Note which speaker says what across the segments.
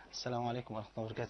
Speaker 1: السلام عليكم ورحمة الله وبركاته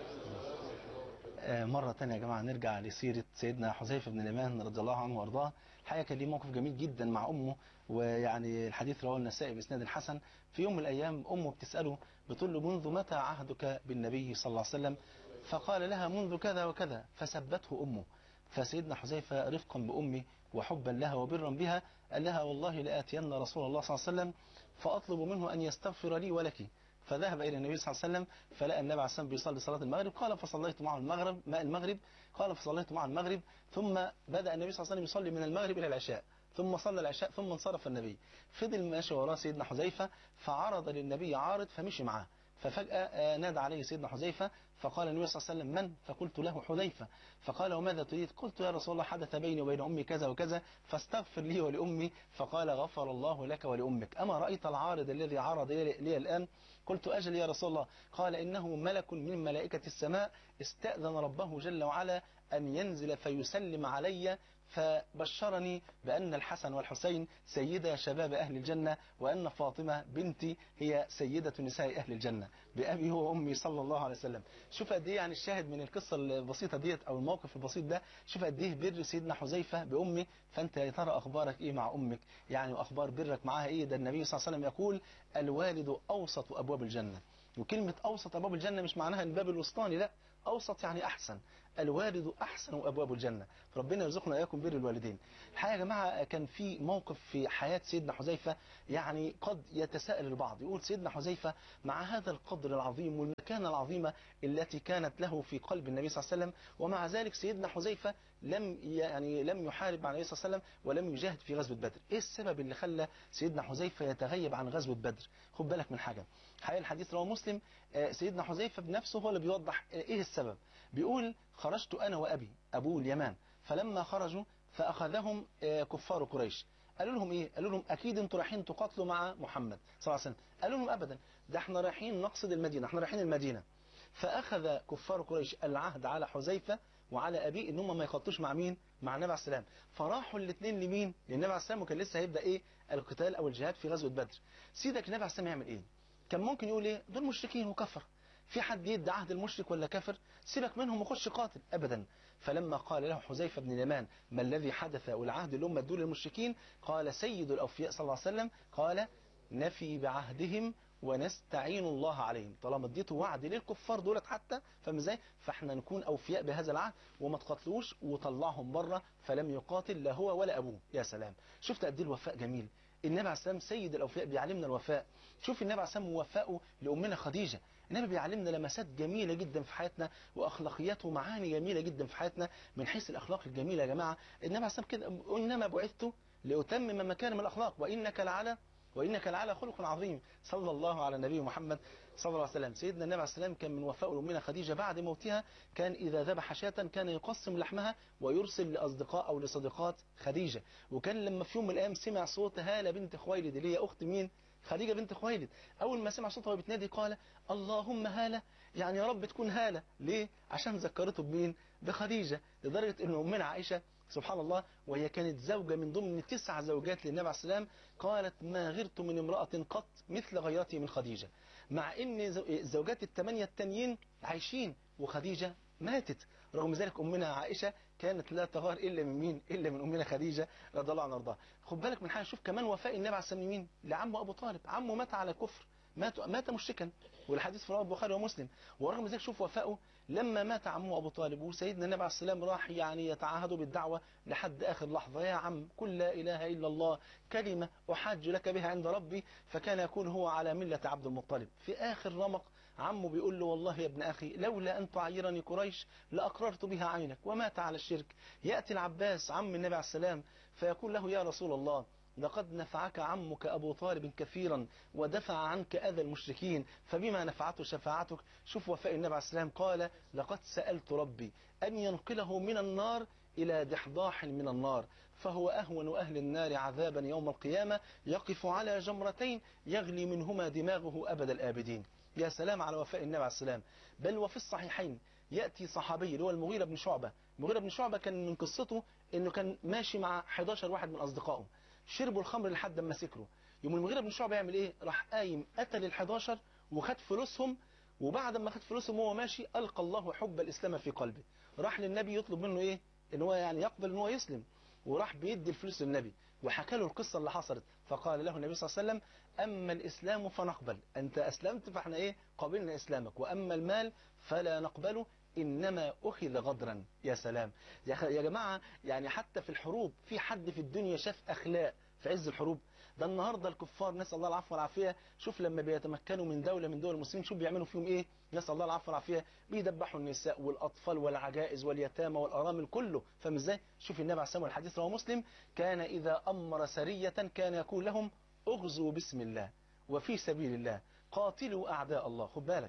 Speaker 1: آه، مرة تانية يا جماعة نرجع لسيرة سيدنا حذيفة بن اليمان رضي الله عنه وارضاه الحقيقة كان ليه موقف جميل جدا مع أمه ويعني الحديث رواه النسائي بإسناد حسن في يوم من الأيام أمه بتسأله بتقول له منذ متى عهدك بالنبي صلى الله عليه وسلم فقال لها منذ كذا وكذا فسبته أمه فسيدنا حذيفة رفقا بأمه وحبا لها وبرا بها قال لها والله لآتين رسول الله صلى الله عليه وسلم فأطلب منه أن يستغفر لي ولك فذهب إلى النبي صلى الله عليه وسلم فلقى النبي عليه الصلاة والسلام بيصلي صلاة المغرب قال فصليت معه المغرب ماء المغرب قال فصليت معه المغرب ثم بدأ النبي صلى الله عليه وسلم يصلي من المغرب إلى العشاء ثم صلى العشاء ثم انصرف النبي فضل ماشي وراه سيدنا حذيفة فعرض للنبي عارض فمشي معاه ففجأة نادى عليه سيدنا حذيفة فقال النبي صلى الله عليه وسلم من فقلت له حذيفة فقال وماذا تريد قلت يا رسول الله حدث بيني وبين أمي كذا وكذا فاستغفر لي ولأمي فقال غفر الله لك ولأمك أما رأيت العارض الذي عرض لي الآن قلت أجل يا رسول الله قال إنه ملك من ملائكة السماء استأذن ربه جل وعلا أن ينزل فيسلم علي فبشرني بأن الحسن والحسين سيدا شباب أهل الجنة وأن فاطمة بنتي هي سيدة نساء أهل الجنة بأبي هو وأمي صلى الله عليه وسلم شوف قد إيه يعني الشاهد من القصة البسيطة ديت أو الموقف البسيط ده شوف قد إيه بر سيدنا حذيفة بأمي فأنت يا ترى أخبارك إيه مع أمك يعني وأخبار برك معاها إيه ده النبي صلى الله عليه وسلم يقول الوالد أوسط أبواب الجنة وكلمة أوسط أبواب الجنة مش معناها الباب الوسطاني لا أوسط يعني أحسن الوالد أحسن أبواب الجنة فربنا يرزقنا إياكم بر الوالدين الحقيقة يا جماعة كان في موقف في حياة سيدنا حذيفة يعني قد يتساءل البعض يقول سيدنا حذيفة مع هذا القدر العظيم والمكانة العظيمة التي كانت له في قلب النبي صلى الله عليه وسلم ومع ذلك سيدنا حذيفة لم يعني لم يحارب مع النبي صلى الله عليه وسلم ولم يجاهد في غزوة بدر إيه السبب اللي خلى سيدنا حذيفة يتغيب عن غزوة بدر خد بالك من حاجة حقيقة الحديث رواه مسلم سيدنا حذيفة بنفسه هو اللي بيوضح إيه السبب بيقول خرجت أنا وأبي أبوه اليمان فلما خرجوا فأخذهم كفار قريش قالوا لهم إيه قالوا لهم أكيد أنتوا رايحين تقاتلوا مع محمد صلى الله عليه وسلم قالوا لهم أبدا ده احنا رايحين نقصد المدينة احنا رايحين المدينة فأخذ كفار قريش العهد على حذيفة وعلى أبيه إن هم ما يخطوش مع مين مع النبي عليه السلام فراحوا الاثنين لمين للنبي عليه السلام وكان لسه هيبدأ إيه القتال أو الجهاد في غزوة بدر سيدك النبي عليه السلام يعمل إيه كان ممكن يقول إيه دول مشركين وكفر في حد يدي عهد المشرك ولا كافر سيبك منهم وخش قاتل أبدا فلما قال له حذيفة بن اليمان ما الذي حدث والعهد اللي هم ادوه للمشركين قال سيد الأوفياء صلى الله عليه وسلم قال نفي بعهدهم ونستعين الله عليهم طالما اديته وعد للكفار دولت حتى فاهم ازاي فاحنا نكون اوفياء بهذا العهد وما تقاتلوش وطلعهم بره فلم يقاتل لا هو ولا ابوه يا سلام شفت قد ايه الوفاء جميل النبي عليه السلام سيد الاوفياء بيعلمنا الوفاء شوف النبي عليه السلام وفائه لامنا خديجه النبي بيعلمنا لمسات جميلة جدا في حياتنا وأخلاقيات ومعاني جميلة جدا في حياتنا من حيث الأخلاق الجميلة يا جماعة النبي عليه السلام كده إنما بعثت لأتمم مكارم الأخلاق وإنك لعلى وإنك لعلى خلق عظيم صلى الله على النبي محمد صلى الله عليه وسلم سيدنا النبي عليه السلام كان من وفاء لأمنا خديجة بعد موتها كان إذا ذبح شاة كان يقسم لحمها ويرسل لأصدقاء أو لصديقات خديجة وكان لما في يوم من الأيام سمع صوت هالة بنت خويلد اللي هي أخت مين خديجة بنت خويلد أول ما سمع صوتها بتنادي قال اللهم هالة يعني يا رب تكون هالة ليه عشان ذكرته بمين بخديجة لدرجة أن أمنا عائشة سبحان الله وهي كانت زوجة من ضمن تسع زوجات للنبي عليه السلام قالت ما غرت من امرأة قط مثل غيرتي من خديجة مع ان الزوجات الثمانية التانيين عايشين وخديجة ماتت رغم ذلك أمنا عائشة كانت لا تغار إلا من مين إلا من أمنا خديجة رضي الله عنها وارضاها خد بالك من حاجة شوف كمان وفاء النبي عليه السلام مين لعمه أبو طالب عمه مات على كفر مات مات مشركا والحديث في رواه البخاري ومسلم ورغم ذلك شوف وفائه لما مات عمه ابو طالب وسيدنا النبي عليه السلام راح يعني يتعاهد بالدعوه لحد اخر لحظه يا عم قل لا اله الا الله كلمه احاج لك بها عند ربي فكان يكون هو على مله عبد المطلب في اخر رمق عمه بيقول له والله يا ابن اخي لولا ان تعيرني قريش لاقررت بها عينك ومات على الشرك ياتي العباس عم النبي عليه السلام فيقول له يا رسول الله لقد نفعك عمك أبو طالب كثيرا ودفع عنك أذى المشركين فبما نفعته شفاعتك شوف وفاء النبي عليه السلام قال لقد سألت ربي أن ينقله من النار إلى دحضاح من النار فهو أهون أهل النار عذابا يوم القيامة يقف على جمرتين يغلي منهما دماغه أبد الآبدين يا سلام على وفاء النبي عليه السلام بل وفي الصحيحين يأتي صحابي اللي هو المغيرة بن شعبة المغيرة بن شعبة كان من قصته أنه كان ماشي مع 11 واحد من أصدقائه شربوا الخمر لحد ما سكروا يوم المغيرة بن شعبة يعمل ايه راح قايم قتل ال11 وخد فلوسهم وبعد ما خد فلوسهم وهو ماشي ألقى الله حب الإسلام في قلبه راح للنبي يطلب منه إيه إن هو يعني يقبل إن هو يسلم وراح بيدي الفلوس للنبي وحكى له القصة اللي حصلت فقال له النبي صلى الله عليه وسلم أما الإسلام فنقبل أنت أسلمت فإحنا إيه قبلنا إسلامك وأما المال فلا نقبله إنما أخذ غدرا يا سلام يا يا جماعة يعني حتى في الحروب في حد في الدنيا شاف أخلاق في عز الحروب ده النهاردة الكفار نسأل الله العفو والعافية شوف لما بيتمكنوا من دولة من دول المسلمين شوف بيعملوا فيهم ايه نسأل الله العفو والعافية بيدبحوا النساء والأطفال والعجائز واليتامى والأرامل كله فاهم ازاي شوف النبي عليه الصلاة والسلام الحديث رواه مسلم كان إذا أمر سرية كان يقول لهم اغزوا بسم الله وفي سبيل الله قاتلوا أعداء الله خد بالك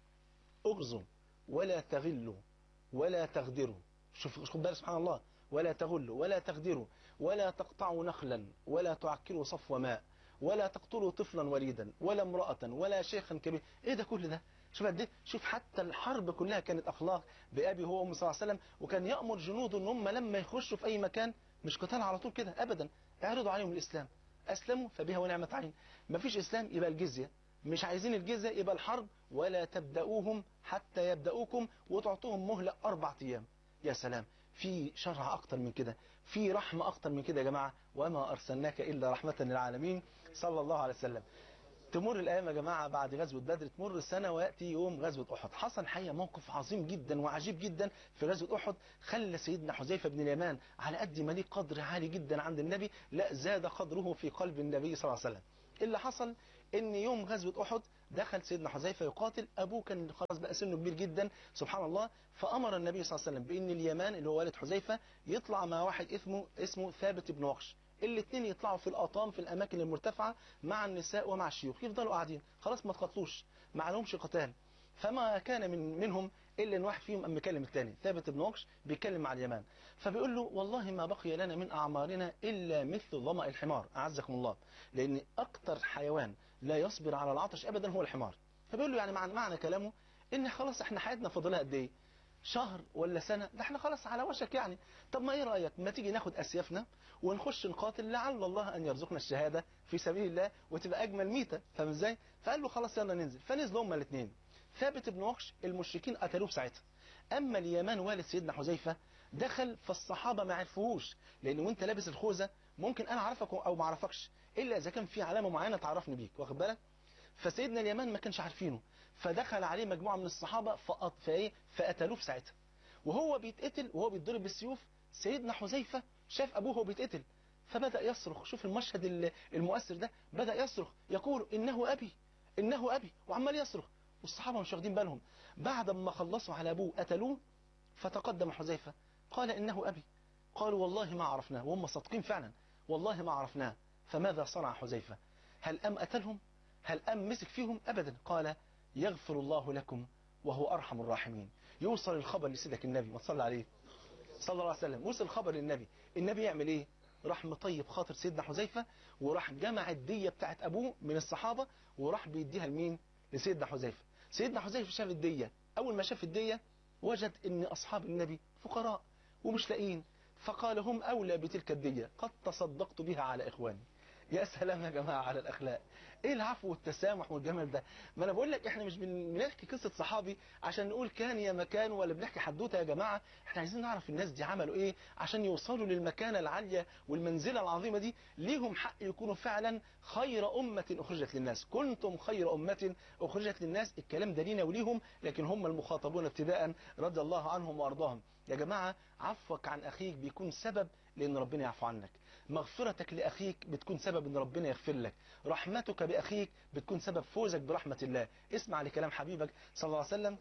Speaker 1: اغزوا ولا تغلوا ولا تغدروا شوف خد بالك سبحان الله ولا تغلوا ولا تغدروا ولا تقطعوا نخلا ولا تعكروا صفو ماء ولا تقتلوا طفلا وليدا ولا امرأة ولا شيخا كبير ايه ده كل ده شوف قد ايه شوف حتى الحرب كلها كانت اخلاق بابي هو وامه صلى الله عليه وسلم وكان يامر جنوده ان هم لما يخشوا في اي مكان مش قتال على طول كده ابدا اعرضوا عليهم الاسلام اسلموا فبها ونعمه عين مفيش اسلام يبقى الجزيه مش عايزين الجزيه يبقى الحرب ولا تبداوهم حتى يبداوكم وتعطوهم مهله اربع ايام يا سلام في شرع أكتر من كده في رحمة أكتر من كده يا جماعة وما أرسلناك إلا رحمة للعالمين صلى الله عليه وسلم تمر الأيام يا جماعة بعد غزوة بدر تمر سنة ويأتي يوم غزوة أحد حصل حقيقة موقف عظيم جدا وعجيب جدا في غزوة أحد خلى سيدنا حذيفة بن اليمان على قد ما ليه قدر عالي جدا عند النبي لا زاد قدره في قلب النبي صلى الله عليه وسلم اللي حصل ان يوم غزوة احد دخل سيدنا حذيفة يقاتل ابوه كان خلاص بقى سنه كبير جدا سبحان الله فامر النبي صلى الله عليه وسلم بان اليمان اللي هو والد حذيفة يطلع مع واحد اسمه اسمه ثابت بن وقش الاثنين يطلعوا في الاطام في الاماكن المرتفعة مع النساء ومع الشيوخ يفضلوا قاعدين خلاص ما تقاتلوش ما لهمش قتال فما كان من منهم الا ان واحد فيهم اما يكلم الثاني ثابت بن وقش بيتكلم مع اليمان فبيقول له والله ما بقي لنا من اعمارنا الا مثل ظمأ الحمار اعزكم الله لان اكتر حيوان لا يصبر على العطش ابدا هو الحمار فبيقول له يعني معنى, معنى كلامه ان خلاص احنا حياتنا فاضلها قد ايه شهر ولا سنة ده احنا خلاص على وشك يعني طب ما ايه رأيك ما تيجي ناخد اسيافنا ونخش نقاتل لعل الله ان يرزقنا الشهادة في سبيل الله وتبقى اجمل ميتة فاهم ازاي فقال له خلاص يلا ننزل فنزلوا هما الاثنين ثابت بن وقش المشركين قتلوه ساعتها اما اليمان والد سيدنا حذيفه دخل فالصحابه ما عرفوهوش لان وانت لابس الخوذه ممكن انا اعرفك او ما اعرفكش الا اذا كان في علامه معينه تعرفني بيك واخد بالك فسيدنا اليمان ما كانش عارفينه فدخل عليه مجموعه من الصحابه فقط فايه فقتلوه في ساعتها وهو بيتقتل وهو بيتضرب بالسيوف سيدنا حذيفه شاف ابوه وهو بيتقتل فبدا يصرخ شوف المشهد المؤثر ده بدا يصرخ يقول انه ابي انه ابي وعمال يصرخ والصحابة مش واخدين بالهم بعد ما خلصوا على أبوه قتلوه فتقدم حذيفة قال إنه أبي قالوا والله ما عرفناه وهم صادقين فعلا والله ما عرفناه فماذا صنع حذيفة هل أم قتلهم هل أم مسك فيهم أبدا قال يغفر الله لكم وهو أرحم الراحمين يوصل الخبر لسيدك النبي ما تصلى عليه صلى الله عليه وسلم وصل الخبر للنبي النبي يعمل ايه راح مطيب خاطر سيدنا حذيفة وراح جمع الدية بتاعت أبوه من الصحابة وراح بيديها لمين لسيدنا حذيفة سيدنا حذيفة شاف الدية أول ما شاف الدية وجد أن أصحاب النبي فقراء ومش لاقين فقال هم أولى بتلك الدية قد تصدقت بها على إخواني يا سلام يا جماعة على الأخلاق ايه العفو والتسامح والجمال ده ما انا بقول لك احنا مش بنحكي قصة صحابي عشان نقول كان يا مكان ولا بنحكي حدوته يا جماعة احنا عايزين نعرف الناس دي عملوا ايه عشان يوصلوا للمكانة العالية والمنزلة العظيمة دي ليهم حق يكونوا فعلا خير أمة أخرجت للناس كنتم خير أمة أخرجت للناس الكلام ده لينا وليهم لكن هم المخاطبون ابتداء رضي الله عنهم وأرضاهم يا جماعة عفوك عن أخيك بيكون سبب لأن ربنا يعفو عنك مغفرتك لأخيك بتكون سبب أن ربنا يغفر لك رحمتك بأخيك بتكون سبب فوزك برحمة الله اسمع لكلام حبيبك صلى الله عليه وسلم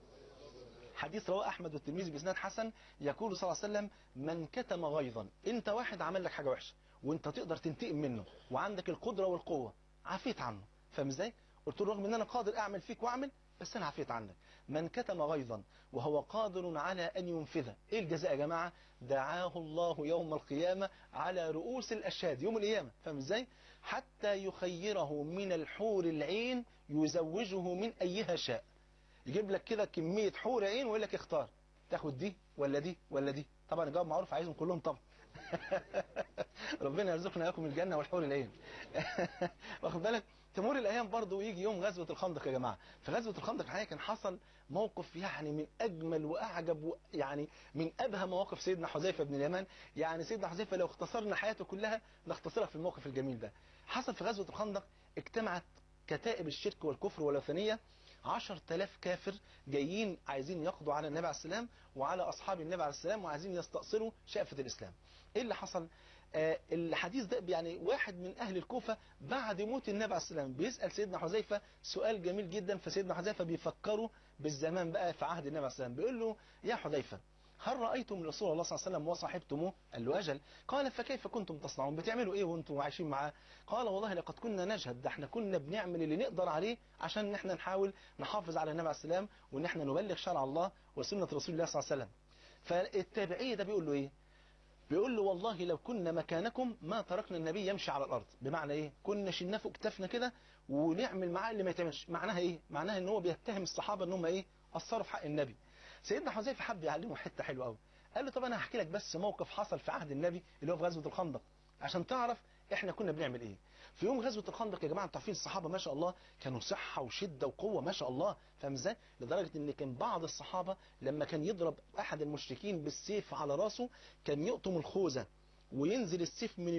Speaker 1: حديث رواه أحمد والترمذي بإسناد حسن يقول صلى الله عليه وسلم من كتم غيظا أنت واحد عمل لك حاجة وحشة وأنت تقدر تنتقم منه وعندك القدرة والقوة عفيت عنه فاهم ازاي؟ قلت له رغم ان انا قادر اعمل فيك واعمل بس انا عفيت عنك من كتم غيظا وهو قادر على ان ينفذه ايه الجزاء يا جماعه دعاه الله يوم القيامه على رؤوس الاشهاد يوم القيامه فاهم ازاي حتى يخيره من الحور العين يزوجه من ايها شاء يجيب لك كده كميه حور عين ويقول لك اختار تاخد دي ولا دي ولا دي طبعا الجواب معروف عايزهم كلهم طبعا ربنا يرزقنا اياكم الجنه والحور العين واخد بالك تمر الايام برضه ويجي يوم غزوه الخندق يا جماعه في غزوه الخندق الحقيقه كان حصل موقف يعني من اجمل واعجب و- يعني من ابهى مواقف سيدنا حذيفه بن اليمان يعني سيدنا حذيفه لو اختصرنا حياته كلها نختصرها في الموقف الجميل ده حصل في غزوه الخندق اجتمعت كتائب الشرك والكفر والوثنيه 10000 كافر جايين عايزين يقضوا على النبي عليه السلام وعلى اصحاب النبي عليه السلام وعايزين يستأصلوا شأفة الاسلام ايه اللي حصل آه الحديث ده يعني واحد من اهل الكوفة بعد موت النبي عليه السلام بيسأل سيدنا حذيفة سؤال جميل جدا فسيدنا حذيفة بيفكره بالزمان بقى في عهد النبي عليه السلام بيقول له يا حذيفة هل رأيتم رسول الله صلى الله عليه وسلم وصاحبتموه قال له أجل قال فكيف كنتم تصنعون بتعملوا ايه وانتم عايشين معاه قال والله لقد كنا نجهد ده احنا كنا بنعمل اللي نقدر عليه عشان ان احنا نحاول نحافظ على النبي عليه السلام وان احنا نبلغ شرع الله وسنة رسول الله صلى الله عليه وسلم فالتابعية ده بيقول له ايه بيقول له والله لو كنا مكانكم ما تركنا النبي يمشي على الارض بمعنى ايه كنا شلناه فوق كتافنا كده ونعمل معاه اللي ما يتعملش معناها ايه معناها ان هو بيتهم الصحابه ان هم ايه قصروا في حق النبي سيدنا حذيفه حب يعلمه حته حلوه قوي قال له طب انا هحكي لك بس موقف حصل في عهد النبي اللي هو في غزوه الخندق عشان تعرف احنا كنا بنعمل ايه في يوم غزوه الخندق يا جماعه انتوا عارفين الصحابه ما شاء الله كانوا صحه وشده وقوه ما شاء الله فاهم ازاي لدرجه ان كان بعض الصحابه لما كان يضرب احد المشركين بالسيف على راسه كان يقطم الخوذه وينزل السيف من